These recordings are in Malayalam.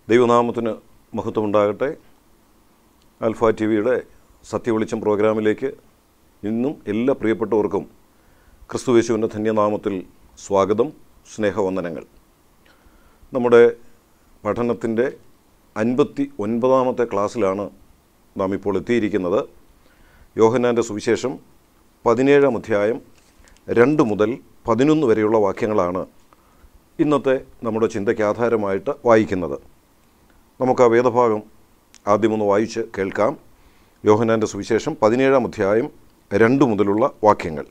ദൈവനാമത്തിന് മഹത്വമുണ്ടാകട്ടെ ആൽഫ ടി വിയുടെ സത്യവെളിച്ചം പ്രോഗ്രാമിലേക്ക് ഇന്നും എല്ലാ പ്രിയപ്പെട്ടവർക്കും ക്രിസ്തുവേശുവിൻ്റെ ധന്യനാമത്തിൽ സ്വാഗതം സ്നേഹവന്ദനങ്ങൾ നമ്മുടെ പഠനത്തിൻ്റെ അൻപത്തി ഒൻപതാമത്തെ ക്ലാസ്സിലാണ് നാം ഇപ്പോൾ എത്തിയിരിക്കുന്നത് യോഹന്നാൻ്റെ സുവിശേഷം പതിനേഴാം അധ്യായം രണ്ട് മുതൽ പതിനൊന്ന് വരെയുള്ള വാക്യങ്ങളാണ് ഇന്നത്തെ നമ്മുടെ ചിന്തയ്ക്ക് ആധാരമായിട്ട് വായിക്കുന്നത് നമുക്ക് ആ വേദഭാഗം ആദ്യമൊന്ന് വായിച്ച് കേൾക്കാം യോഹനാൻ്റെ സുവിശേഷം പതിനേഴാം അധ്യായം രണ്ട് മുതലുള്ള വാക്യങ്ങൾ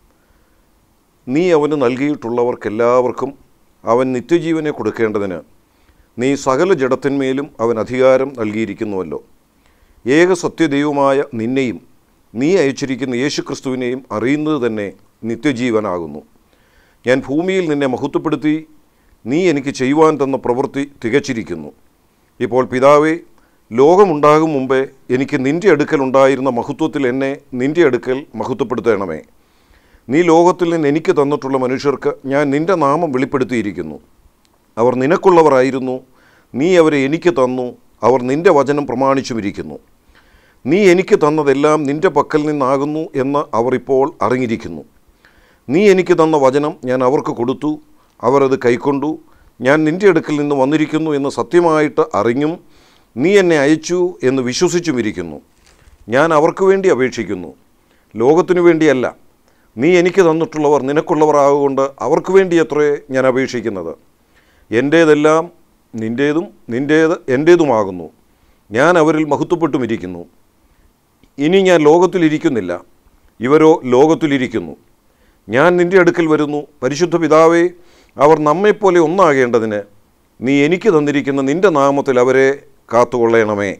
നീ അവന് നൽകിയിട്ടുള്ളവർക്കെല്ലാവർക്കും അവൻ നിത്യജീവനെ കൊടുക്കേണ്ടതിന് നീ സകല ജഡത്തിന്മേലും അവൻ അധികാരം നൽകിയിരിക്കുന്നുവല്ലോ ഏക സത്യദൈവമായ നിന്നെയും നീ അയച്ചിരിക്കുന്ന യേശുക്രിസ്തുവിനെയും അറിയുന്നത് തന്നെ നിത്യജീവനാകുന്നു ഞാൻ ഭൂമിയിൽ നിന്നെ മഹത്വപ്പെടുത്തി നീ എനിക്ക് ചെയ്യുവാൻ തന്ന പ്രവൃത്തി തികച്ചിരിക്കുന്നു ഇപ്പോൾ പിതാവേ ലോകമുണ്ടാകും മുമ്പേ എനിക്ക് നിൻ്റെ അടുക്കൽ ഉണ്ടായിരുന്ന മഹത്വത്തിൽ എന്നെ നിൻ്റെ അടുക്കൽ മഹത്വപ്പെടുത്തണമേ നീ ലോകത്തിൽ നിന്ന് എനിക്ക് തന്നിട്ടുള്ള മനുഷ്യർക്ക് ഞാൻ നിൻ്റെ നാമം വെളിപ്പെടുത്തിയിരിക്കുന്നു അവർ നിനക്കുള്ളവരായിരുന്നു നീ അവരെ എനിക്ക് തന്നു അവർ നിൻ്റെ വചനം പ്രമാണിച്ചുമിരിക്കുന്നു നീ എനിക്ക് തന്നതെല്ലാം നിൻ്റെ പക്കൽ നിന്നാകുന്നു എന്ന് അവർ ഇപ്പോൾ അറിഞ്ഞിരിക്കുന്നു നീ എനിക്ക് തന്ന വചനം ഞാൻ അവർക്ക് കൊടുത്തു അവരത് കൈക്കൊണ്ടു ഞാൻ നിൻ്റെ അടുക്കൽ നിന്ന് വന്നിരിക്കുന്നു എന്ന് സത്യമായിട്ട് അറിഞ്ഞും നീ എന്നെ അയച്ചു എന്ന് വിശ്വസിച്ചുമിരിക്കുന്നു ഞാൻ അവർക്ക് വേണ്ടി അപേക്ഷിക്കുന്നു ലോകത്തിനു വേണ്ടിയല്ല നീ എനിക്ക് തന്നിട്ടുള്ളവർ നിനക്കുള്ളവർ അവർക്ക് വേണ്ടി അത്രേ ഞാൻ അപേക്ഷിക്കുന്നത് എൻ്റേതെല്ലാം നിൻ്റേതും നിൻ്റേത് എൻ്റേതുമാകുന്നു ഞാൻ അവരിൽ മഹത്വപ്പെട്ടുമിരിക്കുന്നു ഇനി ഞാൻ ലോകത്തിലിരിക്കുന്നില്ല ഇവരോ ലോകത്തിലിരിക്കുന്നു ഞാൻ നിൻ്റെ അടുക്കൽ വരുന്നു പരിശുദ്ധ പിതാവേ അവർ നമ്മെപ്പോലെ ഒന്നാകേണ്ടതിന് നീ എനിക്ക് തന്നിരിക്കുന്ന നിൻ്റെ നാമത്തിൽ അവരെ കാത്തുകൊള്ളണമേ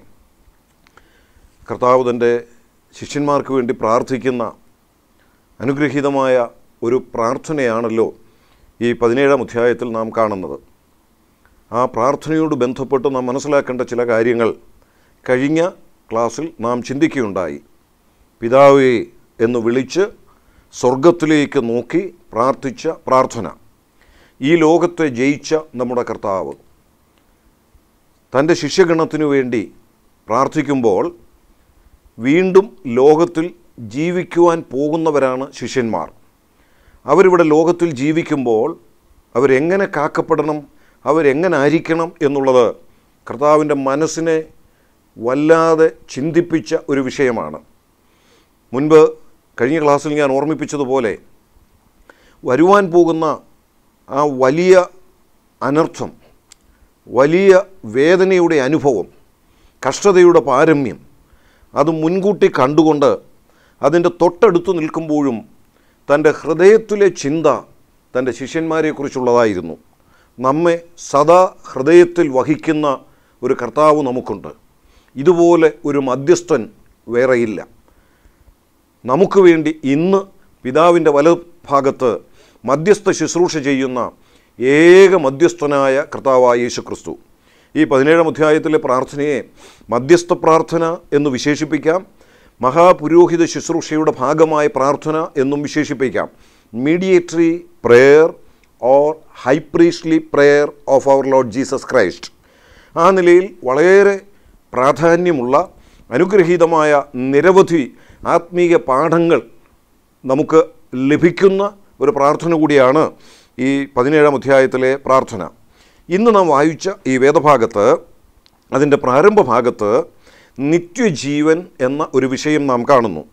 കർത്താവ് തൻ്റെ ശിഷ്യന്മാർക്ക് വേണ്ടി പ്രാർത്ഥിക്കുന്ന അനുഗ്രഹീതമായ ഒരു പ്രാർത്ഥനയാണല്ലോ ഈ പതിനേഴാം അധ്യായത്തിൽ നാം കാണുന്നത് ആ പ്രാർത്ഥനയോട് ബന്ധപ്പെട്ട് നാം മനസ്സിലാക്കേണ്ട ചില കാര്യങ്ങൾ കഴിഞ്ഞ ക്ലാസ്സിൽ നാം ചിന്തിക്കുകയുണ്ടായി പിതാവേ എന്ന് വിളിച്ച് സ്വർഗത്തിലേക്ക് നോക്കി പ്രാർത്ഥിച്ച പ്രാർത്ഥന ഈ ലോകത്തെ ജയിച്ച നമ്മുടെ കർത്താവ് തൻ്റെ ശിഷ്യഗണത്തിനു വേണ്ടി പ്രാർത്ഥിക്കുമ്പോൾ വീണ്ടും ലോകത്തിൽ ജീവിക്കുവാൻ പോകുന്നവരാണ് ശിഷ്യന്മാർ അവരിവിടെ ലോകത്തിൽ ജീവിക്കുമ്പോൾ അവരെങ്ങനെ കാക്കപ്പെടണം അവരെങ്ങനെ ആയിരിക്കണം എന്നുള്ളത് കർത്താവിൻ്റെ മനസ്സിനെ വല്ലാതെ ചിന്തിപ്പിച്ച ഒരു വിഷയമാണ് മുൻപ് കഴിഞ്ഞ ക്ലാസ്സിൽ ഞാൻ ഓർമ്മിപ്പിച്ചതുപോലെ വരുവാൻ പോകുന്ന ആ വലിയ അനർത്ഥം വലിയ വേദനയുടെ അനുഭവം കഷ്ടതയുടെ പാരമ്യം അത് മുൻകൂട്ടി കണ്ടുകൊണ്ട് അതിൻ്റെ തൊട്ടടുത്ത് നിൽക്കുമ്പോഴും തൻ്റെ ഹൃദയത്തിലെ ചിന്ത തൻ്റെ ശിഷ്യന്മാരെക്കുറിച്ചുള്ളതായിരുന്നു നമ്മെ സദാ ഹൃദയത്തിൽ വഹിക്കുന്ന ഒരു കർത്താവ് നമുക്കുണ്ട് ഇതുപോലെ ഒരു മധ്യസ്ഥൻ വേറെയില്ല നമുക്ക് വേണ്ടി ഇന്ന് പിതാവിൻ്റെ വലഭാഗത്ത് മധ്യസ്ഥ ശുശ്രൂഷ ചെയ്യുന്ന ഏക മധ്യസ്ഥനായ കർത്താവായ യേശു ക്രിസ്തു ഈ പതിനേഴാം അധ്യായത്തിലെ പ്രാർത്ഥനയെ മധ്യസ്ഥ പ്രാർത്ഥന എന്ന് വിശേഷിപ്പിക്കാം മഹാപുരോഹിത ശുശ്രൂഷയുടെ ഭാഗമായ പ്രാർത്ഥന എന്നും വിശേഷിപ്പിക്കാം mediatory prayer or high priestly prayer of our Lord Jesus Christ ആ നിലയിൽ വളരെ പ്രാധാന്യമുള്ള അനുഗ്രഹീതമായ നിരവധി ആത്മീയ പാഠങ്ങൾ നമുക്ക് ലഭിക്കുന്ന ഒരു പ്രാർത്ഥന കൂടിയാണ് ഈ പതിനേഴാം അധ്യായത്തിലെ പ്രാർത്ഥന ഇന്ന് നാം വായിച്ച ഈ വേദഭാഗത്ത് അതിൻ്റെ പ്രാരംഭ ഭാഗത്ത് നിത്യജീവൻ എന്ന ഒരു വിഷയം നാം കാണുന്നു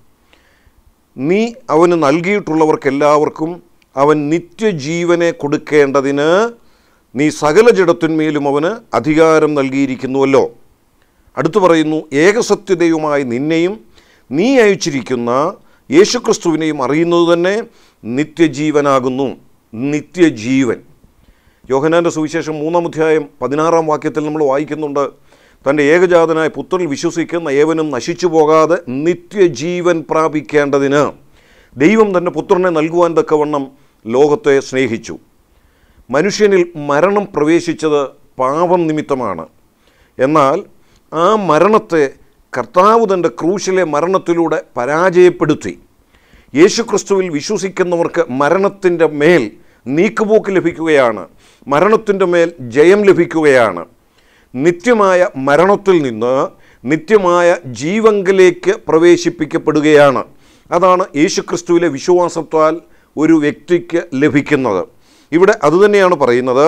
നീ അവന് നൽകിയിട്ടുള്ളവർക്കെല്ലാവർക്കും അവൻ നിത്യജീവനെ കൊടുക്കേണ്ടതിന് നീ സകല ജഡത്തിന്മേലും അവന് അധികാരം നൽകിയിരിക്കുന്നുവല്ലോ അടുത്തു പറയുന്നു ഏകസത്യതയുമായി നിന്നെയും നീ അയച്ചിരിക്കുന്ന യേശുക്രിസ്തുവിനെയും അറിയുന്നത് തന്നെ നിത്യജീവനാകുന്നു നിത്യജീവൻ യോഹനാൻ്റെ സുവിശേഷം മൂന്നാം അധ്യായം പതിനാറാം വാക്യത്തിൽ നമ്മൾ വായിക്കുന്നുണ്ട് തൻ്റെ ഏകജാതനായ പുത്രനിൽ വിശ്വസിക്കുന്ന ഏവനും നശിച്ചു പോകാതെ നിത്യജീവൻ പ്രാപിക്കേണ്ടതിന് ദൈവം തൻ്റെ പുത്രനെ നൽകുവാൻ തക്കവണ്ണം ലോകത്തെ സ്നേഹിച്ചു മനുഷ്യനിൽ മരണം പ്രവേശിച്ചത് പാപം നിമിത്തമാണ് എന്നാൽ ആ മരണത്തെ കർത്താവ് തൻ്റെ ക്രൂശിലെ മരണത്തിലൂടെ പരാജയപ്പെടുത്തി യേശുക്രിസ്തുവിൽ വിശ്വസിക്കുന്നവർക്ക് മരണത്തിൻ്റെ മേൽ നീക്കുപോക്ക് ലഭിക്കുകയാണ് മരണത്തിൻ്റെ മേൽ ജയം ലഭിക്കുകയാണ് നിത്യമായ മരണത്തിൽ നിന്ന് നിത്യമായ ജീവങ്കിലേക്ക് പ്രവേശിപ്പിക്കപ്പെടുകയാണ് അതാണ് യേശുക്രിസ്തുവിലെ വിശ്വാസത്താൽ ഒരു വ്യക്തിക്ക് ലഭിക്കുന്നത് ഇവിടെ അതുതന്നെയാണ് പറയുന്നത്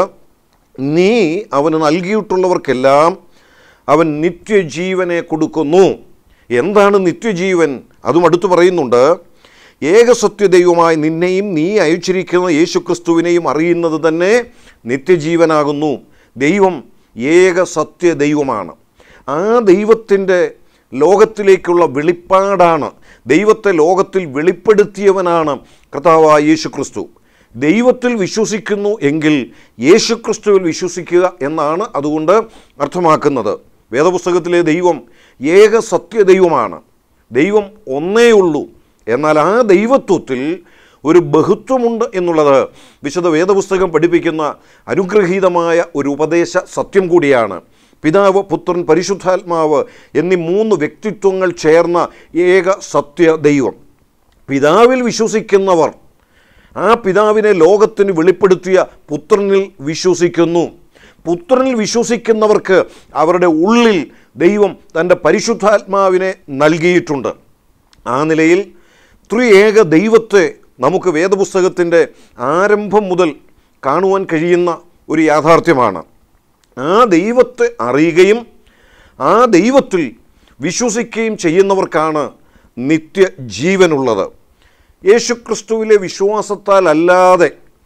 നീ അവന് നൽകിയിട്ടുള്ളവർക്കെല്ലാം അവൻ നിത്യജീവനെ കൊടുക്കുന്നു എന്താണ് നിത്യജീവൻ അതും അടുത്ത് പറയുന്നുണ്ട് ഏകസത്യദൈവമായി നിന്നെയും നീ അയച്ചിരിക്കുന്ന യേശുക്രിസ്തുവിനെയും അറിയുന്നത് തന്നെ നിത്യജീവനാകുന്നു ദൈവം ഏക സത്യ ദൈവമാണ് ആ ദൈവത്തിൻ്റെ ലോകത്തിലേക്കുള്ള വെളിപ്പാടാണ് ദൈവത്തെ ലോകത്തിൽ വെളിപ്പെടുത്തിയവനാണ് കർത്താവായ യേശുക്രിസ്തു ദൈവത്തിൽ വിശ്വസിക്കുന്നു എങ്കിൽ യേശുക്രിസ്തുവിൽ വിശ്വസിക്കുക എന്നാണ് അതുകൊണ്ട് അർത്ഥമാക്കുന്നത് വേദപുസ്തകത്തിലെ ദൈവം ഏക സത്യ ദൈവമാണ് ദൈവം ഒന്നേ ഉള്ളൂ എന്നാൽ ആ ദൈവത്വത്തിൽ ഒരു ബഹുത്വമുണ്ട് എന്നുള്ളത് വിശുദ്ധ വേദപുസ്തകം പഠിപ്പിക്കുന്ന അനുഗ്രഹീതമായ ഒരു ഉപദേശ സത്യം കൂടിയാണ് പിതാവ് പുത്രൻ പരിശുദ്ധാത്മാവ് എന്നീ മൂന്ന് വ്യക്തിത്വങ്ങൾ ചേർന്ന ഏക സത്യ ദൈവം പിതാവിൽ വിശ്വസിക്കുന്നവർ ആ പിതാവിനെ ലോകത്തിന് വെളിപ്പെടുത്തിയ പുത്രനിൽ വിശ്വസിക്കുന്നു പുത്രനിൽ വിശ്വസിക്കുന്നവർക്ക് അവരുടെ ഉള്ളിൽ ദൈവം തൻ്റെ പരിശുദ്ധാത്മാവിനെ നൽകിയിട്ടുണ്ട് ആ നിലയിൽ ത്രിയേക ദൈവത്തെ നമുക്ക് വേദപുസ്തകത്തിൻ്റെ ആരംഭം മുതൽ കാണുവാൻ കഴിയുന്ന ഒരു യാഥാർത്ഥ്യമാണ് ആ ദൈവത്തെ അറിയുകയും ആ ദൈവത്തിൽ വിശ്വസിക്കുകയും ചെയ്യുന്നവർക്കാണ് നിത്യജീവനുള്ളത് യേശുക്രിസ്തുവിലെ വിശ്വാസത്താൽ അല്ലാതെ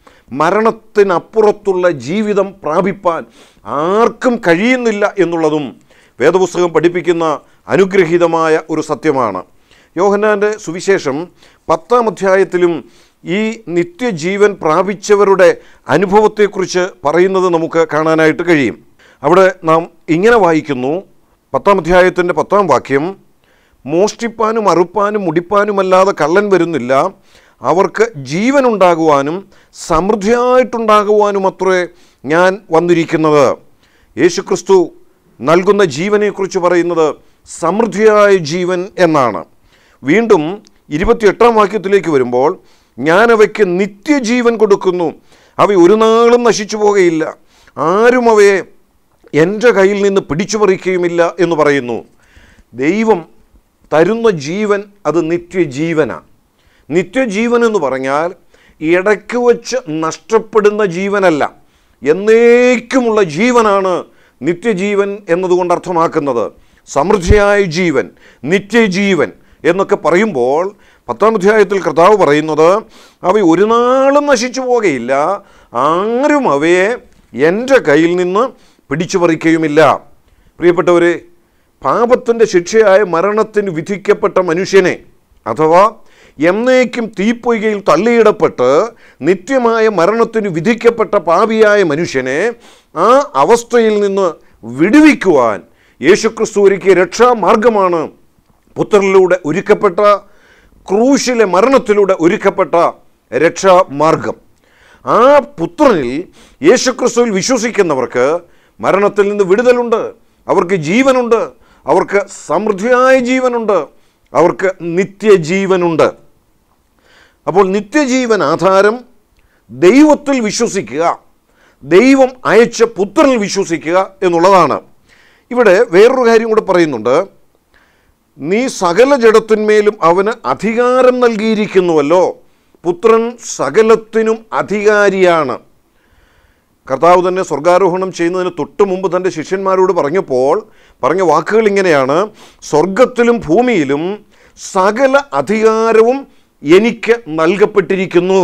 മരണത്തിനപ്പുറത്തുള്ള ജീവിതം പ്രാപിപ്പാൻ ആർക്കും കഴിയുന്നില്ല എന്നുള്ളതും വേദപുസ്തകം പഠിപ്പിക്കുന്ന അനുഗ്രഹീതമായ ഒരു സത്യമാണ് യോഹന്നാൻ്റെ സുവിശേഷം പത്താം അധ്യായത്തിലും ഈ നിത്യജീവൻ പ്രാപിച്ചവരുടെ അനുഭവത്തെക്കുറിച്ച് പറയുന്നത് നമുക്ക് കാണാനായിട്ട് കഴിയും അവിടെ നാം ഇങ്ങനെ വായിക്കുന്നു പത്താം അധ്യായത്തിൻ്റെ പത്താം വാക്യം മോഷ്ടിപ്പാനും അറുപ്പാനും മുടിപ്പാനുമല്ലാതെ കള്ളൻ വരുന്നില്ല അവർക്ക് ജീവനുണ്ടാകുവാനും സമൃദ്ധിയായിട്ടുണ്ടാകുവാനും അത്രേ ഞാൻ വന്നിരിക്കുന്നത് യേശുക്രിസ്തു നൽകുന്ന ജീവനെക്കുറിച്ച് പറയുന്നത് സമൃദ്ധിയായ ജീവൻ എന്നാണ് വീണ്ടും ഇരുപത്തിയെട്ടാം വാക്യത്തിലേക്ക് വരുമ്പോൾ ഞാൻ അവയ്ക്ക് നിത്യജീവൻ കൊടുക്കുന്നു അവ ഒരു നാളും നശിച്ചു പോകുകയില്ല ആരും അവയെ എൻ്റെ കയ്യിൽ നിന്ന് പിടിച്ചു പറിക്കുകയുമില്ല എന്ന് പറയുന്നു ദൈവം തരുന്ന ജീവൻ അത് നിത്യജീവനാണ് നിത്യജീവൻ എന്ന് പറഞ്ഞാൽ ഇടയ്ക്ക് വച്ച് നഷ്ടപ്പെടുന്ന ജീവനല്ല എന്നേക്കുമുള്ള ജീവനാണ് നിത്യജീവൻ എന്നതുകൊണ്ട് അർത്ഥമാക്കുന്നത് സമൃദ്ധിയായ ജീവൻ നിത്യജീവൻ എന്നൊക്കെ പറയുമ്പോൾ പത്താം അധ്യായത്തിൽ കർത്താവ് പറയുന്നത് അവ ഒരു നാളും നശിച്ചു പോകുകയില്ല ആരും അവയെ എൻ്റെ കയ്യിൽ നിന്ന് പിടിച്ചു പറിക്കുകയുമില്ല പ്രിയപ്പെട്ടവരെ പാപത്തിൻ്റെ ശിക്ഷയായ മരണത്തിന് വിധിക്കപ്പെട്ട മനുഷ്യനെ അഥവാ എന്നേക്കും തീപ്പൊയ്കയിൽ തള്ളിയിടപ്പെട്ട് നിത്യമായ മരണത്തിന് വിധിക്കപ്പെട്ട പാപിയായ മനുഷ്യനെ ആ അവസ്ഥയിൽ നിന്ന് വിടുവിക്കുവാൻ യേശുക്രിസ്തു ഒരുക്കിയ രക്ഷാമാർഗമാണ് പുത്രനിലൂടെ ഒരുക്കപ്പെട്ട ക്രൂശിലെ മരണത്തിലൂടെ ഒരുക്കപ്പെട്ട രക്ഷാമാർഗം ആ പുത്രനിൽ യേശുക്രിസ്തുവിൽ വിശ്വസിക്കുന്നവർക്ക് മരണത്തിൽ നിന്ന് വിടുതലുണ്ട് അവർക്ക് ജീവനുണ്ട് അവർക്ക് സമൃദ്ധിയായ ജീവനുണ്ട് അവർക്ക് നിത്യജീവനുണ്ട് അപ്പോൾ നിത്യജീവൻ ആധാരം ദൈവത്തിൽ വിശ്വസിക്കുക ദൈവം അയച്ച പുത്രനിൽ വിശ്വസിക്കുക എന്നുള്ളതാണ് ഇവിടെ വേറൊരു കാര്യം കൂടെ പറയുന്നുണ്ട് നീ സകല ജഡത്തിന്മേലും അവന് അധികാരം നൽകിയിരിക്കുന്നുവല്ലോ പുത്രൻ സകലത്തിനും അധികാരിയാണ് കർത്താവ് തന്നെ സ്വർഗാരോഹണം ചെയ്യുന്നതിന് തൊട്ട് മുമ്പ് തൻ്റെ ശിഷ്യന്മാരോട് പറഞ്ഞപ്പോൾ പറഞ്ഞ വാക്കുകൾ ഇങ്ങനെയാണ് സ്വർഗത്തിലും ഭൂമിയിലും സകല അധികാരവും എനിക്ക് നൽകപ്പെട്ടിരിക്കുന്നു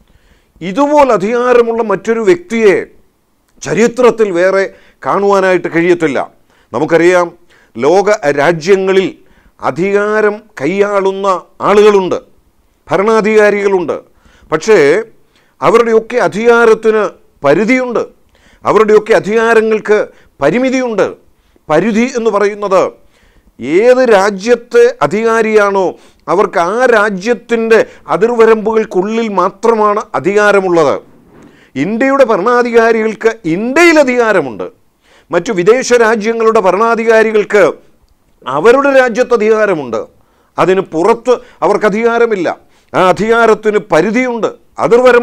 ഇതുപോലെ അധികാരമുള്ള മറ്റൊരു വ്യക്തിയെ ചരിത്രത്തിൽ വേറെ കാണുവാനായിട്ട് കഴിയത്തില്ല നമുക്കറിയാം ലോക രാജ്യങ്ങളിൽ അധികാരം കൈയാളുന്ന ആളുകളുണ്ട് ഭരണാധികാരികളുണ്ട് പക്ഷേ അവരുടെയൊക്കെ അധികാരത്തിന് പരിധിയുണ്ട് അവരുടെയൊക്കെ അധികാരങ്ങൾക്ക് പരിമിതിയുണ്ട് പരിധി എന്ന് പറയുന്നത് ഏത് രാജ്യത്തെ അധികാരിയാണോ അവർക്ക് ആ രാജ്യത്തിൻ്റെ അതിർവരമ്പുകൾക്കുള്ളിൽ മാത്രമാണ് അധികാരമുള്ളത് ഇന്ത്യയുടെ ഭരണാധികാരികൾക്ക് ഇന്ത്യയിൽ അധികാരമുണ്ട് മറ്റു വിദേശ രാജ്യങ്ങളുടെ ഭരണാധികാരികൾക്ക് അവരുടെ രാജ്യത്ത് അധികാരമുണ്ട് അതിന് പുറത്ത് അവർക്ക് അധികാരമില്ല ആ അധികാരത്തിന് പരിധിയുണ്ട്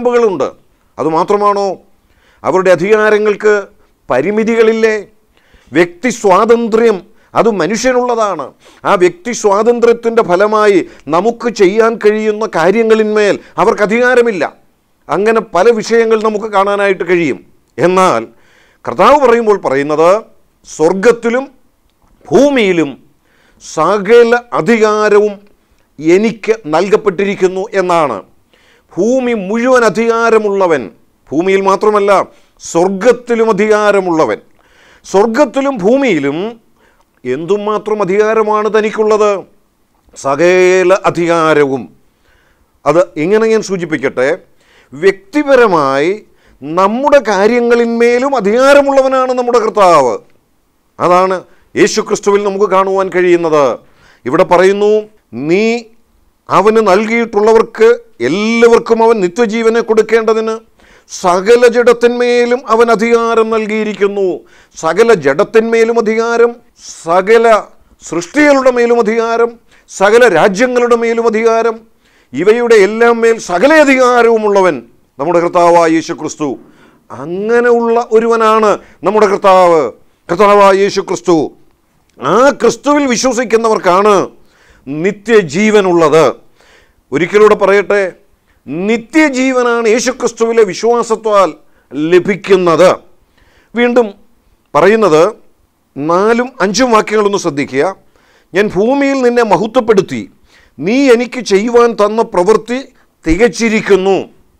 അതിർവരമ്പുകളുണ്ട് അതുമാത്രമാണോ അവരുടെ അധികാരങ്ങൾക്ക് പരിമിതികളില്ലേ വ്യക്തി സ്വാതന്ത്ര്യം അത് മനുഷ്യനുള്ളതാണ് ആ വ്യക്തി സ്വാതന്ത്ര്യത്തിൻ്റെ ഫലമായി നമുക്ക് ചെയ്യാൻ കഴിയുന്ന കാര്യങ്ങളിന്മേൽ അവർക്ക് അധികാരമില്ല അങ്ങനെ പല വിഷയങ്ങൾ നമുക്ക് കാണാനായിട്ട് കഴിയും എന്നാൽ കർത്താവ് പറയുമ്പോൾ പറയുന്നത് സ്വർഗത്തിലും ഭൂമിയിലും സകല അധികാരവും എനിക്ക് നൽകപ്പെട്ടിരിക്കുന്നു എന്നാണ് ഭൂമി മുഴുവൻ അധികാരമുള്ളവൻ ഭൂമിയിൽ മാത്രമല്ല സ്വർഗത്തിലും അധികാരമുള്ളവൻ സ്വർഗത്തിലും ഭൂമിയിലും എന്തുമാത്രം അധികാരമാണ് തനിക്കുള്ളത് സകല അധികാരവും അത് എങ്ങനെ ഞാൻ സൂചിപ്പിക്കട്ടെ വ്യക്തിപരമായി നമ്മുടെ കാര്യങ്ങളിന്മേലും അധികാരമുള്ളവനാണ് നമ്മുടെ കർത്താവ് അതാണ് യേശു ക്രിസ്തുവിൽ നമുക്ക് കാണുവാൻ കഴിയുന്നത് ഇവിടെ പറയുന്നു നീ അവന് നൽകിയിട്ടുള്ളവർക്ക് എല്ലാവർക്കും അവൻ നിത്യജീവനെ കൊടുക്കേണ്ടതിന് സകല ജഡത്തിന്മേലും അവൻ അധികാരം നൽകിയിരിക്കുന്നു സകല ജഡത്തിന്മേലും അധികാരം സകല സൃഷ്ടികളുടെ മേലും അധികാരം സകല രാജ്യങ്ങളുടെ മേലും അധികാരം ഇവയുടെ എല്ലാം മേൽ സകല അധികാരവുമുള്ളവൻ നമ്മുടെ കർത്താവായ യേശു ക്രിസ്തു അങ്ങനെയുള്ള ഒരുവനാണ് നമ്മുടെ കർത്താവ് കർത്താവായ യേശു ക്രിസ്തു ആ ക്രിസ്തുവിൽ വിശ്വസിക്കുന്നവർക്കാണ് നിത്യജീവനുള്ളത് ഒരിക്കലൂടെ പറയട്ടെ നിത്യജീവനാണ് യേശുക്രിസ്തുവിലെ വിശ്വാസത്താൽ ലഭിക്കുന്നത് വീണ്ടും പറയുന്നത് നാലും അഞ്ചും വാക്യങ്ങളൊന്ന് ശ്രദ്ധിക്കുക ഞാൻ ഭൂമിയിൽ നിന്നെ മഹത്വപ്പെടുത്തി നീ എനിക്ക് ചെയ്യുവാൻ തന്ന പ്രവൃത്തി തികച്ചിരിക്കുന്നു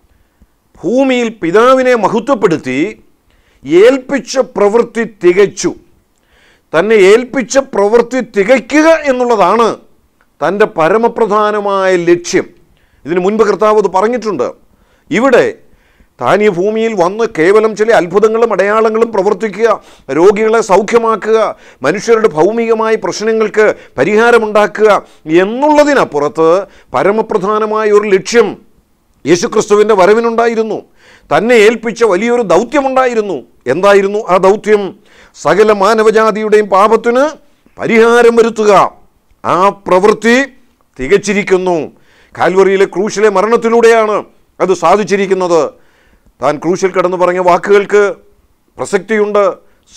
ഭൂമിയിൽ പിതാവിനെ മഹത്വപ്പെടുത്തി ഏൽപ്പിച്ച പ്രവൃത്തി തികച്ചു തന്നെ ഏൽപ്പിച്ച പ്രവൃത്തി തികയ്ക്കുക എന്നുള്ളതാണ് തൻ്റെ പരമപ്രധാനമായ ലക്ഷ്യം ഇതിനു മുൻപ് കർത്താവ് അത് പറഞ്ഞിട്ടുണ്ട് ഇവിടെ താൻ ഈ ഭൂമിയിൽ വന്ന് കേവലം ചില അത്ഭുതങ്ങളും അടയാളങ്ങളും പ്രവർത്തിക്കുക രോഗികളെ സൗഖ്യമാക്കുക മനുഷ്യരുടെ ഭൗമികമായ പ്രശ്നങ്ങൾക്ക് പരിഹാരമുണ്ടാക്കുക എന്നുള്ളതിനപ്പുറത്ത് പരമപ്രധാനമായ ഒരു ലക്ഷ്യം യേശുക്രിസ്തുവിൻ്റെ വരവിനുണ്ടായിരുന്നു തന്നെ ഏൽപ്പിച്ച വലിയൊരു ദൗത്യമുണ്ടായിരുന്നു എന്തായിരുന്നു ആ ദൗത്യം സകല മാനവജാതിയുടെയും പാപത്തിന് പരിഹാരം വരുത്തുക ആ പ്രവൃത്തി തികച്ചിരിക്കുന്നു കാൽവറിയിലെ ക്രൂശിലെ മരണത്തിലൂടെയാണ് അത് സാധിച്ചിരിക്കുന്നത് താൻ ക്രൂശിൽ കടന്നു പറഞ്ഞ വാക്കുകൾക്ക് പ്രസക്തിയുണ്ട്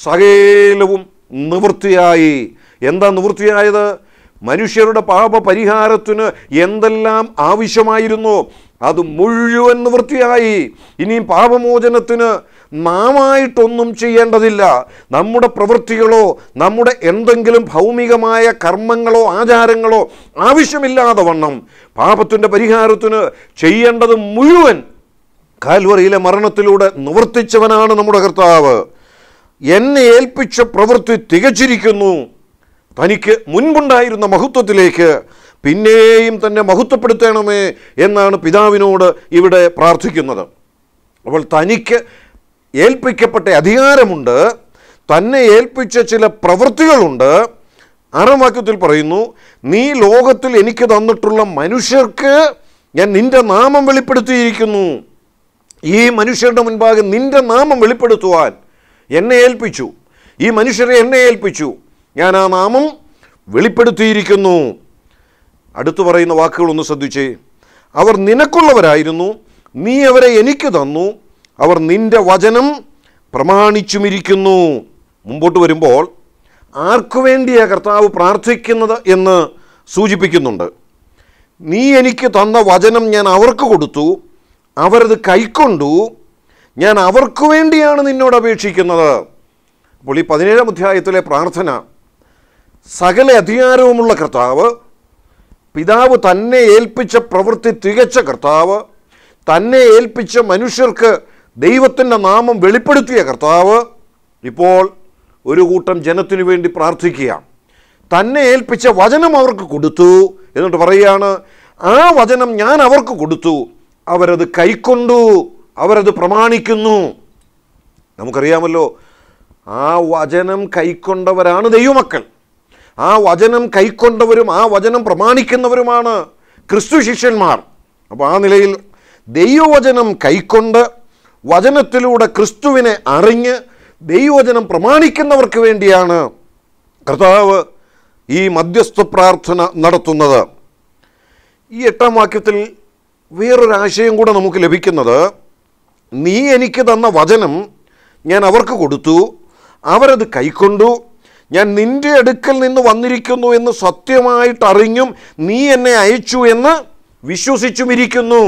സകലവും നിവൃത്തിയായി എന്താ നിവൃത്തിയായത് മനുഷ്യരുടെ പാപ പരിഹാരത്തിന് എന്തെല്ലാം ആവശ്യമായിരുന്നു അത് മുഴുവൻ നിവൃത്തിയായി ഇനിയും പാപമോചനത്തിന് നാമായിട്ടൊന്നും ചെയ്യേണ്ടതില്ല നമ്മുടെ പ്രവൃത്തികളോ നമ്മുടെ എന്തെങ്കിലും ഭൗമികമായ കർമ്മങ്ങളോ ആചാരങ്ങളോ ആവശ്യമില്ലാതെ വണ്ണം പാപത്തിൻ്റെ പരിഹാരത്തിന് ചെയ്യേണ്ടത് മുഴുവൻ കാൽവറിയിലെ മരണത്തിലൂടെ നിവർത്തിച്ചവനാണ് നമ്മുടെ കർത്താവ് എന്നെ ഏൽപ്പിച്ച പ്രവൃത്തി തികച്ചിരിക്കുന്നു തനിക്ക് മുൻപുണ്ടായിരുന്ന മഹത്വത്തിലേക്ക് പിന്നെയും തന്നെ മഹത്വപ്പെടുത്തണമേ എന്നാണ് പിതാവിനോട് ഇവിടെ പ്രാർത്ഥിക്കുന്നത് അപ്പോൾ തനിക്ക് ഏൽപ്പിക്കപ്പെട്ട അധികാരമുണ്ട് തന്നെ ഏൽപ്പിച്ച ചില പ്രവൃത്തികളുണ്ട് ആറാം വാക്യത്തിൽ പറയുന്നു നീ ലോകത്തിൽ എനിക്ക് തന്നിട്ടുള്ള മനുഷ്യർക്ക് ഞാൻ നിന്റെ നാമം വെളിപ്പെടുത്തിയിരിക്കുന്നു ഈ മനുഷ്യരുടെ മുൻപാകെ നിന്റെ നാമം വെളിപ്പെടുത്തുവാൻ എന്നെ ഏൽപ്പിച്ചു ഈ മനുഷ്യരെ എന്നെ ഏൽപ്പിച്ചു ഞാൻ ആ നാമം വെളിപ്പെടുത്തിയിരിക്കുന്നു അടുത്തു പറയുന്ന വാക്കുകളൊന്ന് ശ്രദ്ധിച്ചേ അവർ നിനക്കുള്ളവരായിരുന്നു നീ അവരെ എനിക്ക് തന്നു അവർ നിന്റെ വചനം പ്രമാണിച്ചുമിരിക്കുന്നു മുമ്പോട്ട് വരുമ്പോൾ ആർക്കു വേണ്ടിയാ കർത്താവ് പ്രാർത്ഥിക്കുന്നത് എന്ന് സൂചിപ്പിക്കുന്നുണ്ട് നീ എനിക്ക് തന്ന വചനം ഞാൻ അവർക്ക് കൊടുത്തു അവരത് കൈക്കൊണ്ടു ഞാൻ അവർക്ക് വേണ്ടിയാണ് നിന്നോട് അപേക്ഷിക്കുന്നത് അപ്പോൾ ഈ പതിനേഴാം അധ്യായത്തിലെ പ്രാർത്ഥന സകല അധികാരവുമുള്ള കർത്താവ് പിതാവ് തന്നെ ഏൽപ്പിച്ച പ്രവൃത്തി തികച്ച കർത്താവ് തന്നെ ഏൽപ്പിച്ച മനുഷ്യർക്ക് ദൈവത്തിൻ്റെ നാമം വെളിപ്പെടുത്തിയ കർത്താവ് ഇപ്പോൾ ഒരു കൂട്ടം ജനത്തിനു വേണ്ടി പ്രാർത്ഥിക്കുക തന്നെ ഏൽപ്പിച്ച വചനം അവർക്ക് കൊടുത്തു എന്നിട്ട് പറയുകയാണ് ആ വചനം ഞാൻ അവർക്ക് കൊടുത്തു അവരത് കൈക്കൊണ്ടു അവരത് പ്രമാണിക്കുന്നു നമുക്കറിയാമല്ലോ ആ വചനം കൈക്കൊണ്ടവരാണ് ദൈവമക്കൾ ആ വചനം കൈക്കൊണ്ടവരും ആ വചനം പ്രമാണിക്കുന്നവരുമാണ് ക്രിസ്തു ശിഷ്യന്മാർ അപ്പോൾ ആ നിലയിൽ ദൈവവചനം കൈക്കൊണ്ട് വചനത്തിലൂടെ ക്രിസ്തുവിനെ അറിഞ്ഞ് ദൈവവചനം പ്രമാണിക്കുന്നവർക്ക് വേണ്ടിയാണ് കർത്താവ് ഈ മധ്യസ്ഥ പ്രാർത്ഥന നടത്തുന്നത് ഈ എട്ടാം വാക്യത്തിൽ വേറൊരു ആശയം കൂടെ നമുക്ക് ലഭിക്കുന്നത് നീ എനിക്ക് തന്ന വചനം ഞാൻ അവർക്ക് കൊടുത്തു അവരത് കൈക്കൊണ്ടു ഞാൻ നിന്റെ അടുക്കൽ നിന്ന് വന്നിരിക്കുന്നു എന്ന് സത്യമായിട്ട് അറിഞ്ഞും നീ എന്നെ അയച്ചു എന്ന് വിശ്വസിച്ചുമിരിക്കുന്നു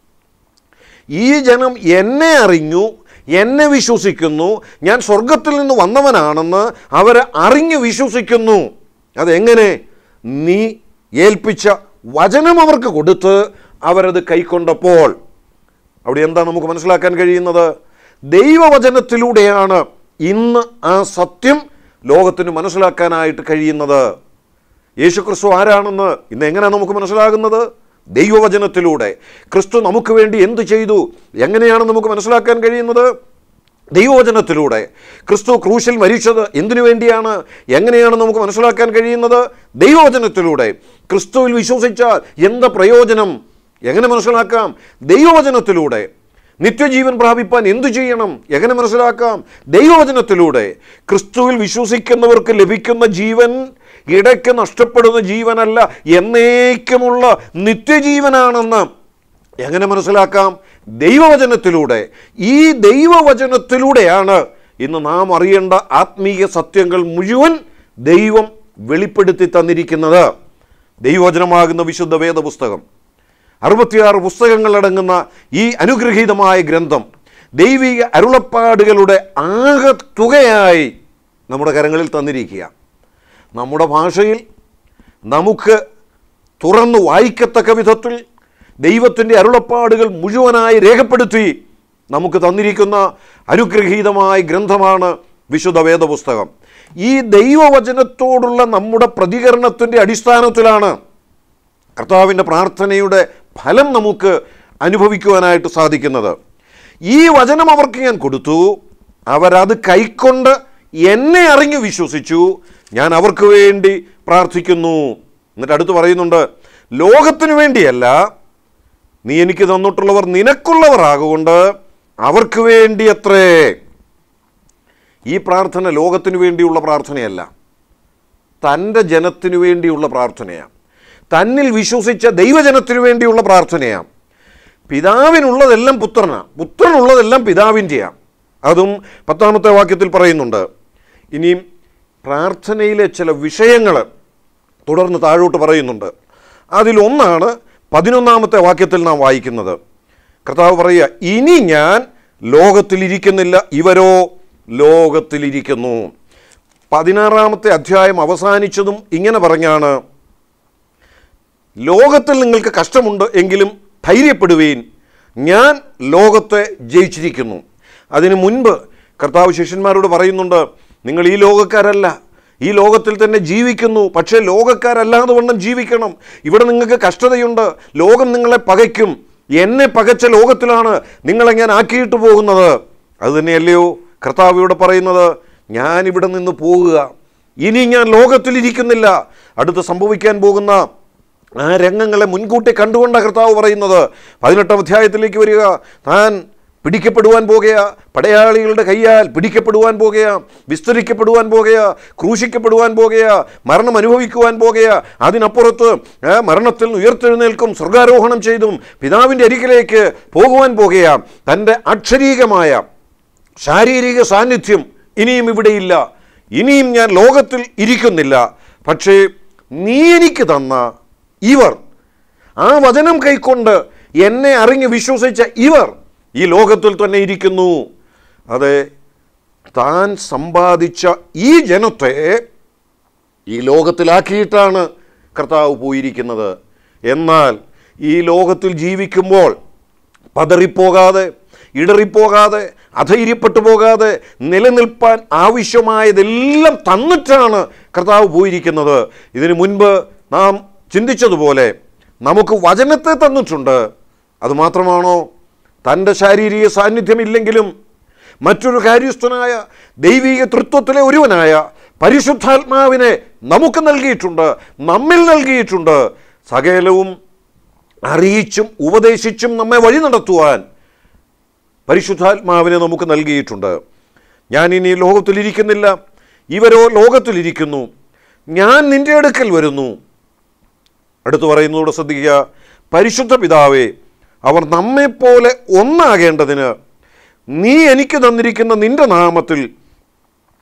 ഈ ജനം എന്നെ അറിഞ്ഞു എന്നെ വിശ്വസിക്കുന്നു ഞാൻ സ്വർഗത്തിൽ നിന്ന് വന്നവനാണെന്ന് അവർ അറിഞ്ഞു വിശ്വസിക്കുന്നു അതെങ്ങനെ നീ ഏൽപ്പിച്ച വചനം അവർക്ക് കൊടുത്ത് അവരത് കൈക്കൊണ്ടപ്പോൾ അവിടെ എന്താ നമുക്ക് മനസ്സിലാക്കാൻ കഴിയുന്നത് ദൈവവചനത്തിലൂടെയാണ് ഇന്ന് ആ സത്യം ലോകത്തിന് മനസ്സിലാക്കാനായിട്ട് കഴിയുന്നത് യേശുക്രിസ്തു ആരാണെന്ന് ഇന്ന് എങ്ങനെയാണ് നമുക്ക് മനസ്സിലാകുന്നത് ദൈവവചനത്തിലൂടെ ക്രിസ്തു നമുക്ക് വേണ്ടി എന്ത് ചെയ്തു എങ്ങനെയാണ് നമുക്ക് മനസ്സിലാക്കാൻ കഴിയുന്നത് ദൈവവചനത്തിലൂടെ ക്രിസ്തു ക്രൂശിൽ മരിച്ചത് എന്തിനു വേണ്ടിയാണ് എങ്ങനെയാണ് നമുക്ക് മനസ്സിലാക്കാൻ കഴിയുന്നത് ദൈവവചനത്തിലൂടെ ക്രിസ്തുവിൽ വിശ്വസിച്ചാൽ എന്ത് പ്രയോജനം എങ്ങനെ മനസ്സിലാക്കാം ദൈവവചനത്തിലൂടെ നിത്യജീവൻ പ്രാപിപ്പാൻ എന്തു ചെയ്യണം എങ്ങനെ മനസ്സിലാക്കാം ദൈവവചനത്തിലൂടെ ക്രിസ്തുവിൽ വിശ്വസിക്കുന്നവർക്ക് ലഭിക്കുന്ന ജീവൻ ഇടയ്ക്ക് നഷ്ടപ്പെടുന്ന ജീവനല്ല എന്നേക്കുമുള്ള നിത്യജീവനാണെന്ന് എങ്ങനെ മനസ്സിലാക്കാം ദൈവവചനത്തിലൂടെ ഈ ദൈവവചനത്തിലൂടെയാണ് ഇന്ന് നാം അറിയേണ്ട ആത്മീയ സത്യങ്ങൾ മുഴുവൻ ദൈവം വെളിപ്പെടുത്തി തന്നിരിക്കുന്നത് ദൈവവചനമാകുന്ന വിശുദ്ധ വേദപുസ്തകം അറുപത്തിയാറ് പുസ്തകങ്ങളടങ്ങുന്ന ഈ അനുഗ്രഹീതമായ ഗ്രന്ഥം ദൈവിക അരുളപ്പാടുകളുടെ ആകെ തുകയായി നമ്മുടെ കരങ്ങളിൽ തന്നിരിക്കുക നമ്മുടെ ഭാഷയിൽ നമുക്ക് തുറന്നു വായിക്കത്തക്ക വിധത്തിൽ ദൈവത്തിൻ്റെ അരുളപ്പാടുകൾ മുഴുവനായി രേഖപ്പെടുത്തി നമുക്ക് തന്നിരിക്കുന്ന അനുഗ്രഹീതമായ ഗ്രന്ഥമാണ് വിശുദ്ധ വേദപുസ്തകം ഈ ദൈവവചനത്തോടുള്ള നമ്മുടെ പ്രതികരണത്തിൻ്റെ അടിസ്ഥാനത്തിലാണ് കർത്താവിൻ്റെ പ്രാർത്ഥനയുടെ ഫലം നമുക്ക് അനുഭവിക്കുവാനായിട്ട് സാധിക്കുന്നത് ഈ വചനം അവർക്ക് ഞാൻ കൊടുത്തു അവരത് കൈക്കൊണ്ട് എന്നെ അറിഞ്ഞു വിശ്വസിച്ചു ഞാൻ അവർക്ക് വേണ്ടി പ്രാർത്ഥിക്കുന്നു എന്നിട്ട് അടുത്ത് പറയുന്നുണ്ട് ലോകത്തിനു വേണ്ടിയല്ല നീ എനിക്ക് തന്നിട്ടുള്ളവർ നിനക്കുള്ളവർ ആകൊണ്ട് അവർക്ക് വേണ്ടി അത്രേ ഈ പ്രാർത്ഥന ലോകത്തിനു വേണ്ടിയുള്ള പ്രാർത്ഥനയല്ല തൻ്റെ ജനത്തിനു വേണ്ടിയുള്ള പ്രാർത്ഥനയാണ് തന്നിൽ വിശ്വസിച്ച ദൈവജനത്തിനു വേണ്ടിയുള്ള പ്രാർത്ഥനയാണ് പിതാവിനുള്ളതെല്ലാം പുത്രനാണ് പുത്രനുള്ളതെല്ലാം പിതാവിൻ്റെയാണ് അതും പത്താമത്തെ വാക്യത്തിൽ പറയുന്നുണ്ട് ഇനിയും പ്രാർത്ഥനയിലെ ചില വിഷയങ്ങൾ തുടർന്ന് താഴോട്ട് പറയുന്നുണ്ട് അതിലൊന്നാണ് പതിനൊന്നാമത്തെ വാക്യത്തിൽ നാം വായിക്കുന്നത് കർത്താവ് പറയുക ഇനി ഞാൻ ലോകത്തിലിരിക്കുന്നില്ല ഇവരോ ലോകത്തിലിരിക്കുന്നു പതിനാറാമത്തെ അധ്യായം അവസാനിച്ചതും ഇങ്ങനെ പറഞ്ഞാണ് ലോകത്തിൽ നിങ്ങൾക്ക് കഷ്ടമുണ്ട് എങ്കിലും ധൈര്യപ്പെടുവീൻ ഞാൻ ലോകത്തെ ജയിച്ചിരിക്കുന്നു അതിനു മുൻപ് കർത്താവ് ശിഷ്യന്മാരോട് പറയുന്നുണ്ട് നിങ്ങൾ ഈ ലോകക്കാരല്ല ഈ ലോകത്തിൽ തന്നെ ജീവിക്കുന്നു പക്ഷേ ലോകക്കാരല്ലാതെ വണ്ണം ജീവിക്കണം ഇവിടെ നിങ്ങൾക്ക് കഷ്ടതയുണ്ട് ലോകം നിങ്ങളെ പകയ്ക്കും എന്നെ പകച്ച ലോകത്തിലാണ് നിങ്ങളെ ഞാൻ ആക്കിയിട്ട് പോകുന്നത് അത് തന്നെയല്ലയോ കർത്താവ് ഇവിടെ പറയുന്നത് ഞാൻ ഇവിടെ നിന്ന് പോകുക ഇനി ഞാൻ ലോകത്തിലിരിക്കുന്നില്ല അടുത്ത് സംഭവിക്കാൻ പോകുന്ന ആ രംഗങ്ങളെ മുൻകൂട്ടി കണ്ടുകൊണ്ട കർത്താവ് പറയുന്നത് പതിനെട്ടാം അധ്യായത്തിലേക്ക് വരിക താൻ പിടിക്കപ്പെടുവാൻ പോകുക പടയാളികളുടെ കയ്യാൽ പിടിക്കപ്പെടുവാൻ പോകുക വിസ്തരിക്കപ്പെടുവാൻ പോകുക ക്രൂശിക്കപ്പെടുവാൻ പോകുക മരണം അനുഭവിക്കുവാൻ പോകുക അതിനപ്പുറത്ത് ആ, മരണത്തിൽ നിന്ന് ഉയർത്തെഴുന്നേൽക്കും സ്വർഗാരോഹണം ചെയ്തും പിതാവിൻ്റെ അരികിലേക്ക് പോകുവാൻ പോകുക തൻ്റെ അക്ഷരീകമായ ശാരീരിക സാന്നിധ്യം ഇനിയും ഇവിടെയില്ല ഇനിയും ഞാൻ ലോകത്തിൽ ഇരിക്കുന്നില്ല പക്ഷേ നീ എനിക്ക് തന്ന ഇവർ ആ വചനം കൈക്കൊണ്ട് എന്നെ അറിഞ്ഞ് വിശ്വസിച്ച ഇവർ ഈ ലോകത്തിൽ തന്നെ ഇരിക്കുന്നു അതെ താൻ സമ്പാദിച്ച ഈ ജനത്തെ ഈ ലോകത്തിലാക്കിയിട്ടാണ് കർത്താവ് പോയിരിക്കുന്നത് എന്നാൽ ഈ ലോകത്തിൽ ജീവിക്കുമ്പോൾ പതറിപ്പോകാതെ ഇടറിപ്പോകാതെ അധൈര്യപ്പെട്ടു പോകാതെ നിലനിൽപ്പാൻ ആവശ്യമായതെല്ലാം തന്നിട്ടാണ് കർത്താവ് പോയിരിക്കുന്നത് ഇതിനു മുൻപ് നാം ചിന്തിച്ചതുപോലെ നമുക്ക് വചനത്തെ തന്നിട്ടുണ്ട് അതുമാത്രമാണോ തൻ്റെ ശാരീരിക സാന്നിധ്യമില്ലെങ്കിലും മറ്റൊരു കാര്യസ്ഥനായ ദൈവിക തൃത്വത്തിലെ ഒരുവനായ പരിശുദ്ധാത്മാവിനെ നമുക്ക് നൽകിയിട്ടുണ്ട് നമ്മിൽ നൽകിയിട്ടുണ്ട് സകലവും അറിയിച്ചും ഉപദേശിച്ചും നമ്മെ വഴി നടത്തുവാൻ പരിശുദ്ധാത്മാവിനെ നമുക്ക് നൽകിയിട്ടുണ്ട് ഞാൻ ഇനി ലോകത്തിലിരിക്കുന്നില്ല ഇവരോ ലോകത്തിലിരിക്കുന്നു ഞാൻ നിന്റെ അടുക്കൽ വരുന്നു അടുത്ത് പറയുന്നതോടെ ശ്രദ്ധിക്കുക പരിശുദ്ധ പിതാവേ അവർ നമ്മെപ്പോലെ ഒന്നാകേണ്ടതിന് നീ എനിക്ക് തന്നിരിക്കുന്ന നിന്റെ നാമത്തിൽ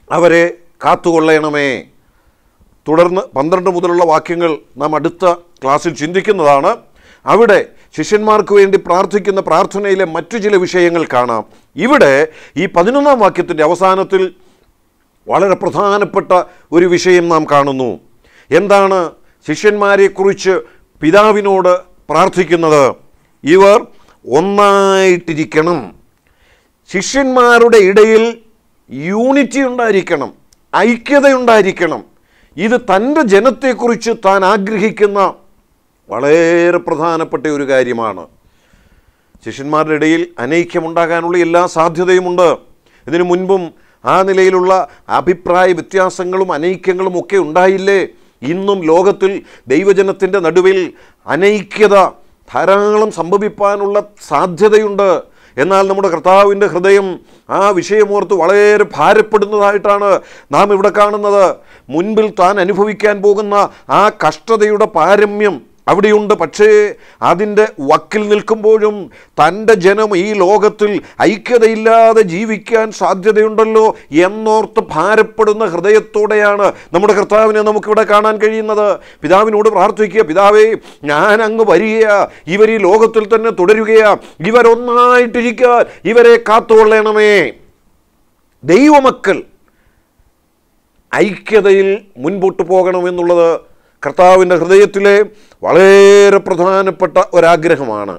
അവരെ കാത്തുകൊള്ളണമേ തുടർന്ന് പന്ത്രണ്ട് മുതലുള്ള വാക്യങ്ങൾ നാം അടുത്ത ക്ലാസ്സിൽ ചിന്തിക്കുന്നതാണ് അവിടെ ശിഷ്യന്മാർക്ക് വേണ്ടി പ്രാർത്ഥിക്കുന്ന പ്രാർത്ഥനയിലെ മറ്റു ചില വിഷയങ്ങൾ കാണാം ഇവിടെ ഈ പതിനൊന്നാം വാക്യത്തിൻ്റെ അവസാനത്തിൽ വളരെ പ്രധാനപ്പെട്ട ഒരു വിഷയം നാം കാണുന്നു എന്താണ് ശിഷ്യന്മാരെക്കുറിച്ച് പിതാവിനോട് പ്രാർത്ഥിക്കുന്നത് ഇവർ ഒന്നായിട്ടിരിക്കണം ശിഷ്യന്മാരുടെ ഇടയിൽ യൂണിറ്റി ഉണ്ടായിരിക്കണം ഐക്യതയുണ്ടായിരിക്കണം ഇത് തൻ്റെ ജനത്തെക്കുറിച്ച് താൻ ആഗ്രഹിക്കുന്ന വളരെ പ്രധാനപ്പെട്ട ഒരു കാര്യമാണ് ശിഷ്യന്മാരുടെ ഇടയിൽ അനൈക്യമുണ്ടാകാനുള്ള എല്ലാ സാധ്യതയുമുണ്ട് ഇതിനു മുൻപും ആ നിലയിലുള്ള അഭിപ്രായ വ്യത്യാസങ്ങളും അനൈക്യങ്ങളും ഒക്കെ ഉണ്ടായില്ലേ ഇന്നും ലോകത്തിൽ ദൈവജനത്തിൻ്റെ നടുവിൽ അനൈക്യത ധാരാളം സംഭവിപ്പാനുള്ള സാധ്യതയുണ്ട് എന്നാൽ നമ്മുടെ കർത്താവിൻ്റെ ഹൃദയം ആ വിഷയമോർത്ത് വളരെ ഭാരപ്പെടുന്നതായിട്ടാണ് നാം ഇവിടെ കാണുന്നത് മുൻപിൽ താൻ അനുഭവിക്കാൻ പോകുന്ന ആ കഷ്ടതയുടെ പാരമ്യം അവിടെയുണ്ട് പക്ഷേ അതിൻ്റെ വക്കിൽ നിൽക്കുമ്പോഴും തൻ്റെ ജനം ഈ ലോകത്തിൽ ഐക്യതയില്ലാതെ ജീവിക്കാൻ സാധ്യതയുണ്ടല്ലോ എന്നോർത്ത് ഭാരപ്പെടുന്ന ഹൃദയത്തോടെയാണ് നമ്മുടെ കർത്താവിനെ നമുക്കിവിടെ കാണാൻ കഴിയുന്നത് പിതാവിനോട് പ്രാർത്ഥിക്കുക പിതാവേ ഞാൻ അങ്ങ് വരികയാ ഇവർ ഈ ലോകത്തിൽ തന്നെ തുടരുകയാ ഇവരൊന്നായിട്ടിരിക്കാൻ ഇവരെ കാത്തുകൊള്ളണമേ ദൈവമക്കൾ ഐക്യതയിൽ മുൻപോട്ട് പോകണമെന്നുള്ളത് കർത്താവിൻ്റെ ഹൃദയത്തിലെ വളരെ പ്രധാനപ്പെട്ട ഒരാഗ്രഹമാണ്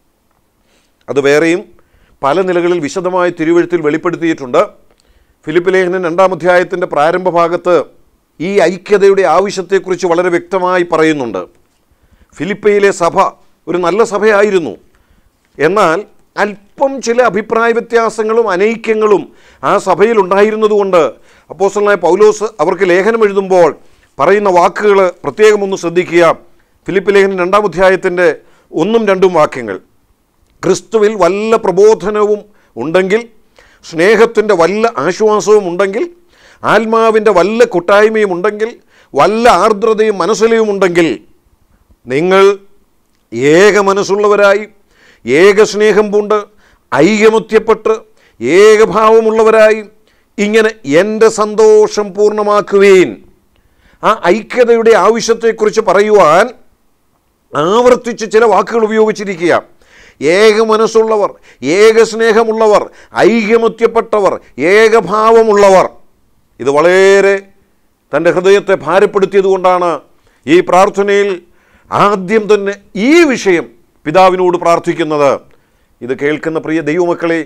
അത് വേറെയും പല നിലകളിൽ വിശദമായി തിരുവഴുത്തിൽ വെളിപ്പെടുത്തിയിട്ടുണ്ട് ഫിലിപ്പ് ലേഖനൻ രണ്ടാം അധ്യായത്തിൻ്റെ പ്രാരംഭ ഭാഗത്ത് ഈ ഐക്യതയുടെ ആവശ്യത്തെക്കുറിച്ച് വളരെ വ്യക്തമായി പറയുന്നുണ്ട് ഫിലിപ്പയിലെ സഭ ഒരു നല്ല സഭയായിരുന്നു എന്നാൽ അല്പം ചില അഭിപ്രായ വ്യത്യാസങ്ങളും അനൈക്യങ്ങളും ആ സഭയിൽ ഉണ്ടായിരുന്നതുകൊണ്ട് അപ്പോസ്റ്റലായ പൗലോസ് അവർക്ക് ലേഖനം എഴുതുമ്പോൾ പറയുന്ന വാക്കുകൾ പ്രത്യേകം ഒന്ന് ശ്രദ്ധിക്കുക ഫിലിപ്പ് ലേഖനം രണ്ടാം അധ്യായത്തിൻ്റെ ഒന്നും രണ്ടും വാക്യങ്ങൾ ക്രിസ്തുവിൽ വല്ല പ്രബോധനവും ഉണ്ടെങ്കിൽ സ്നേഹത്തിൻ്റെ വല്ല ആശ്വാസവും ഉണ്ടെങ്കിൽ ആത്മാവിൻ്റെ വല്ല കൂട്ടായ്മയും ഉണ്ടെങ്കിൽ വല്ല ആർദ്രതയും മനസ്സിലെയും ഉണ്ടെങ്കിൽ നിങ്ങൾ ഏക മനസ്സുള്ളവരായി ഏക സ്നേഹം പൂണ്ട് ഐകമത്യപ്പെട്ട് ഏകഭാവമുള്ളവരായി ഇങ്ങനെ എൻ്റെ സന്തോഷം പൂർണ്ണമാക്കുവീൻ ആ ഐക്യതയുടെ ആവശ്യത്തെക്കുറിച്ച് പറയുവാൻ ആവർത്തിച്ച് ചില വാക്കുകൾ ഉപയോഗിച്ചിരിക്കുക ഏക മനസ്സുള്ളവർ ഏക സ്നേഹമുള്ളവർ ഐകമത്യപ്പെട്ടവർ ഏകഭാവമുള്ളവർ ഇത് വളരെ തൻ്റെ ഹൃദയത്തെ ഭാരപ്പെടുത്തിയതുകൊണ്ടാണ് ഈ പ്രാർത്ഥനയിൽ ആദ്യം തന്നെ ഈ വിഷയം പിതാവിനോട് പ്രാർത്ഥിക്കുന്നത് ഇത് കേൾക്കുന്ന പ്രിയ ദൈവമക്കളെ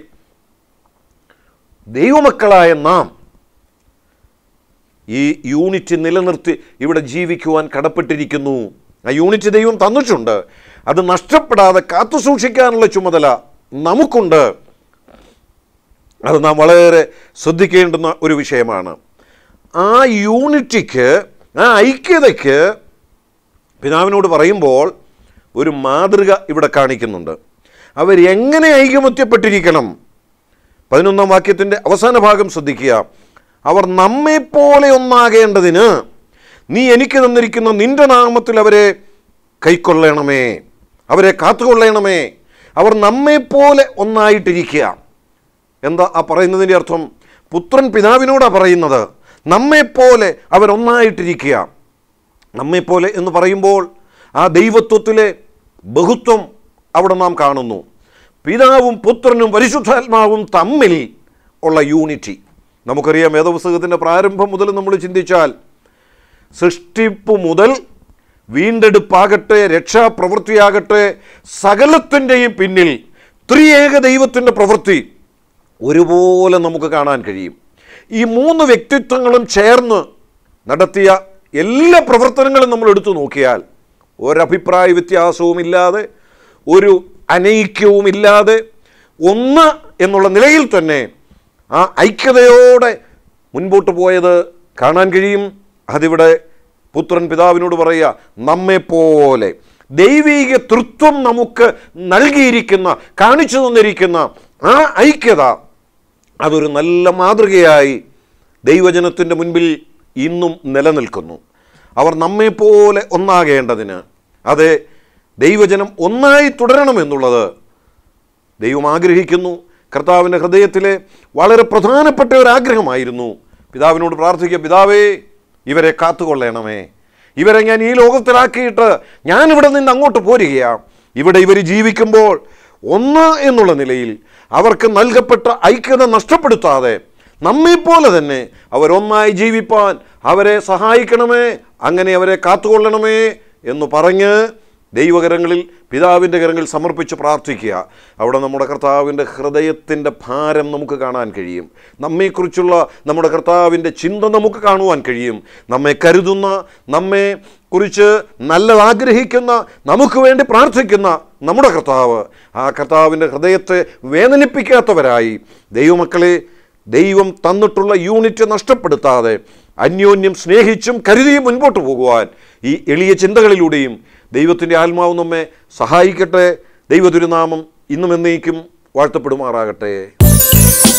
ദൈവമക്കളായ നാം ഈ യൂണിറ്റ് നിലനിർത്തി ഇവിടെ ജീവിക്കുവാൻ കടപ്പെട്ടിരിക്കുന്നു ആ യൂണിറ്റ് ദൈവം തന്നിട്ടുണ്ട് അത് നഷ്ടപ്പെടാതെ കാത്തു സൂക്ഷിക്കാനുള്ള ചുമതല നമുക്കുണ്ട് അത് നാം വളരെ ശ്രദ്ധിക്കേണ്ടുന്ന ഒരു വിഷയമാണ് ആ യൂണിറ്റിക്ക് ആ ഐക്യതയ്ക്ക് പിതാവിനോട് പറയുമ്പോൾ ഒരു മാതൃക ഇവിടെ കാണിക്കുന്നുണ്ട് അവരെങ്ങനെ ഐകമത്യപ്പെട്ടിരിക്കണം പതിനൊന്നാം വാക്യത്തിൻ്റെ അവസാന ഭാഗം ശ്രദ്ധിക്കുക അവർ നമ്മെപ്പോലെ ഒന്നാകേണ്ടതിന് നീ എനിക്ക് തന്നിരിക്കുന്ന നിന്റെ നാമത്തിൽ അവരെ കൈക്കൊള്ളണമേ അവരെ കാത്തുകൊള്ളണമേ അവർ നമ്മെപ്പോലെ ഒന്നായിട്ടിരിക്കുക എന്താ ആ പറയുന്നതിൻ്റെ അർത്ഥം പുത്രൻ പിതാവിനോടാണ് പറയുന്നത് നമ്മെപ്പോലെ അവരൊന്നായിട്ടിരിക്കുക നമ്മെപ്പോലെ എന്ന് പറയുമ്പോൾ ആ ദൈവത്വത്തിലെ ബഹുത്വം അവിടെ നാം കാണുന്നു പിതാവും പുത്രനും പരിശുദ്ധാത്മാവും തമ്മിൽ ഉള്ള യൂണിറ്റി നമുക്കറിയാം വേദപുസ്തകത്തിൻ്റെ പ്രാരംഭം മുതൽ നമ്മൾ ചിന്തിച്ചാൽ സൃഷ്ടിപ്പ് മുതൽ വീണ്ടെടുപ്പാകട്ടെ രക്ഷാപ്രവൃത്തിയാകട്ടെ സകലത്തിൻ്റെയും പിന്നിൽ ത്രിയേക ദൈവത്തിൻ്റെ പ്രവൃത്തി ഒരുപോലെ നമുക്ക് കാണാൻ കഴിയും ഈ മൂന്ന് വ്യക്തിത്വങ്ങളും ചേർന്ന് നടത്തിയ എല്ലാ പ്രവർത്തനങ്ങളും നമ്മൾ എടുത്തു നോക്കിയാൽ ഒരഭിപ്രായ വ്യത്യാസവുമില്ലാതെ ഒരു അനൈക്യവുമില്ലാതെ ഒന്ന് എന്നുള്ള നിലയിൽ തന്നെ ആ ഐക്യതയോടെ മുൻപോട്ട് പോയത് കാണാൻ കഴിയും അതിവിടെ പുത്രൻ പിതാവിനോട് പറയുക നമ്മെപ്പോലെ ദൈവീക തൃത്വം നമുക്ക് നൽകിയിരിക്കുന്ന കാണിച്ചു തന്നിരിക്കുന്ന ആ ഐക്യത അതൊരു നല്ല മാതൃകയായി ദൈവജനത്തിൻ്റെ മുൻപിൽ ഇന്നും നിലനിൽക്കുന്നു അവർ നമ്മെപ്പോലെ ഒന്നാകേണ്ടതിന് അത് ദൈവജനം ഒന്നായി തുടരണമെന്നുള്ളത് ദൈവം ആഗ്രഹിക്കുന്നു കർത്താവിൻ്റെ ഹൃദയത്തിലെ വളരെ പ്രധാനപ്പെട്ട ഒരു ആഗ്രഹമായിരുന്നു പിതാവിനോട് പ്രാർത്ഥിക്കുക പിതാവേ ഇവരെ കാത്തുകൊള്ളണമേ ഇവരെ ഞാൻ ഈ ലോകത്തിലാക്കിയിട്ട് ഞാൻ ഇവിടെ നിന്ന് അങ്ങോട്ട് പോരുകയാണ് ഇവിടെ ഇവർ ജീവിക്കുമ്പോൾ ഒന്ന് എന്നുള്ള നിലയിൽ അവർക്ക് നൽകപ്പെട്ട ഐക്യത നഷ്ടപ്പെടുത്താതെ നമ്മെപ്പോലെ തന്നെ അവരൊന്നായി ജീവിപ്പാൻ അവരെ സഹായിക്കണമേ അങ്ങനെ അവരെ കാത്തുകൊള്ളണമേ എന്ന് പറഞ്ഞ് ദൈവകരങ്ങളിൽ പിതാവിൻ്റെ കരങ്ങളിൽ സമർപ്പിച്ച് പ്രാർത്ഥിക്കുക അവിടെ നമ്മുടെ കർത്താവിൻ്റെ ഹൃദയത്തിൻ്റെ ഭാരം നമുക്ക് കാണാൻ കഴിയും നമ്മെക്കുറിച്ചുള്ള നമ്മുടെ കർത്താവിൻ്റെ ചിന്ത നമുക്ക് കാണുവാൻ കഴിയും നമ്മെ കരുതുന്ന നമ്മെ കുറിച്ച് നല്ലത് ആഗ്രഹിക്കുന്ന നമുക്ക് വേണ്ടി പ്രാർത്ഥിക്കുന്ന നമ്മുടെ കർത്താവ് ആ കർത്താവിൻ്റെ ഹൃദയത്തെ വേദനിപ്പിക്കാത്തവരായി ദൈവമക്കളെ ദൈവം തന്നിട്ടുള്ള യൂണിറ്റ് നഷ്ടപ്പെടുത്താതെ അന്യോന്യം സ്നേഹിച്ചും കരുതിയും മുൻപോട്ട് പോകുവാൻ ഈ എളിയ ചിന്തകളിലൂടെയും ദൈവത്തിൻ്റെ ആത്മാവ് നമ്മെ സഹായിക്കട്ടെ ദൈവതിരുനാമം ഇന്നും എന്നേക്കും വാഴ്ത്തപ്പെടുമാറാകട്ടെ